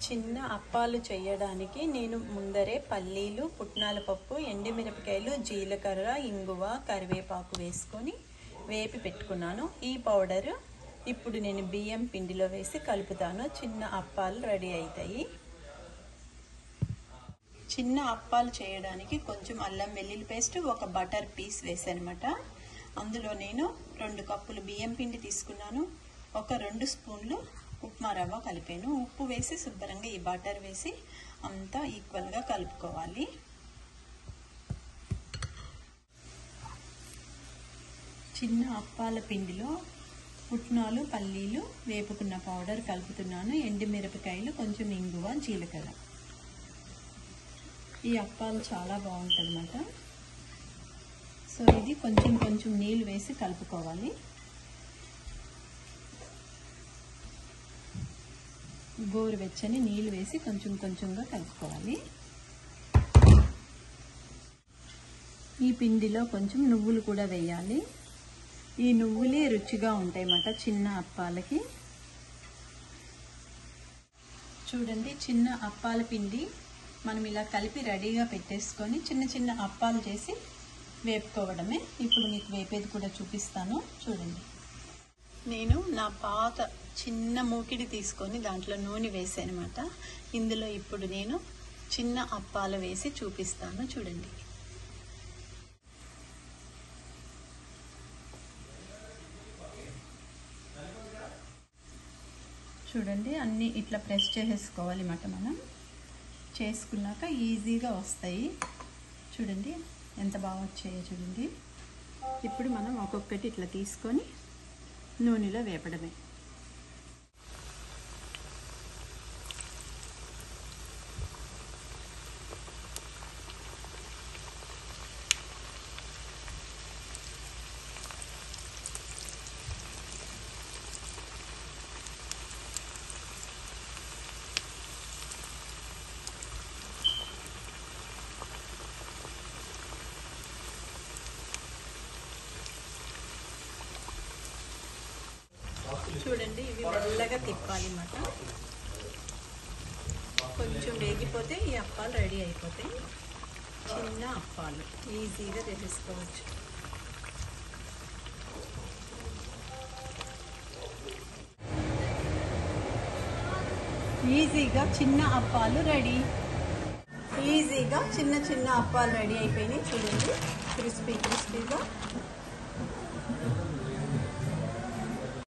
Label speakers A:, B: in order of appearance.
A: చిన్న అప్పాలు చేయడానికి నేను ముందరే పల్లీలు పుట్నాల పప్పు ఎండుమిరపకాయలు జీలకర్ర ఇంగువ కరివేపాకు వేసుకొని వేపి పెట్టుకున్నాను ఈ పౌడర్ ఇప్పుడు నేను బియ్యం పిండిలో వేసి కలుపుతాను చిన్న అప్పాలు రెడీ అవుతాయి చిన్న అప్పాలు చేయడానికి కొంచెం అల్లం వెల్లుల్లి పేస్ట్ ఒక బటర్ పీస్ వేసానమాట అందులో నేను రెండు కప్పులు బియ్యం పిండి తీసుకున్నాను ఒక రెండు స్పూన్లు ఉప్మా రవ్వ కలిపాను ఉప్పు వేసి శుభ్రంగా ఈ బటర్ వేసి అంతా ఈక్వల్గా కలుపుకోవాలి చిన్న అప్పాల పిండిలో పుట్నాలు పల్లీలు వేపుకున్న పౌడర్ కలుపుతున్నాను ఎండుమిరపకాయలు కొంచెం ఇంగువ జీలకర్ర ఈ అప్పాలు చాలా బాగుంటుంది అన్నమాట సో ఇది కొంచెం కొంచెం నీళ్ళు వేసి కలుపుకోవాలి గోరువెచ్చని నీళ్ళు వేసి కొంచెం కొంచెంగా కలుపుకోవాలి ఈ పిండిలో కొంచెం నువ్వులు కూడా వేయాలి ఈ నువ్వులే రుచిగా ఉంటాయి అన్నమాట చిన్న అప్పాలకి చూడండి చిన్న అప్పాల పిండి మనం ఇలా కలిపి రెడీగా పెట్టేసుకొని చిన్న చిన్న అప్పాలు చేసి వేపుకోవడమే ఇప్పుడు మీకు వేపేది కూడా చూపిస్తాను చూడండి నేను నా పాత చిన్న మూకిడి తీసుకొని దాంట్లో నూనె వేసానమాట ఇందులో ఇప్పుడు నేను చిన్న అప్పాలు వేసి చూపిస్తాను చూడండి చూడండి అన్నీ ఇట్లా ప్రెస్ చేసేసుకోవాలి అన్నమాట మనం చేసుకున్నాక ఈజీగా వస్తాయి చూడండి ఎంత బాగా వచ్చాయో చూడండి ఇప్పుడు మనం ఒక్కొక్కటి ఇట్లా తీసుకొని నూనెలో వేపడమే చూడండి ఇవి మెల్లగా తిప్పాలి అన్నమాట కొంచెం వేగిపోతే ఈ అప్పాలు రెడీ అయిపోతాయి చిన్న అప్పాలు ఈజీగా చేసేసుకోవచ్చు ఈజీగా చిన్న అప్పాలు రెడీ ఈజీగా చిన్న చిన్న అప్పాలు రెడీ అయిపోయినాయి చూడండి క్రిస్పీ క్రిస్పీగా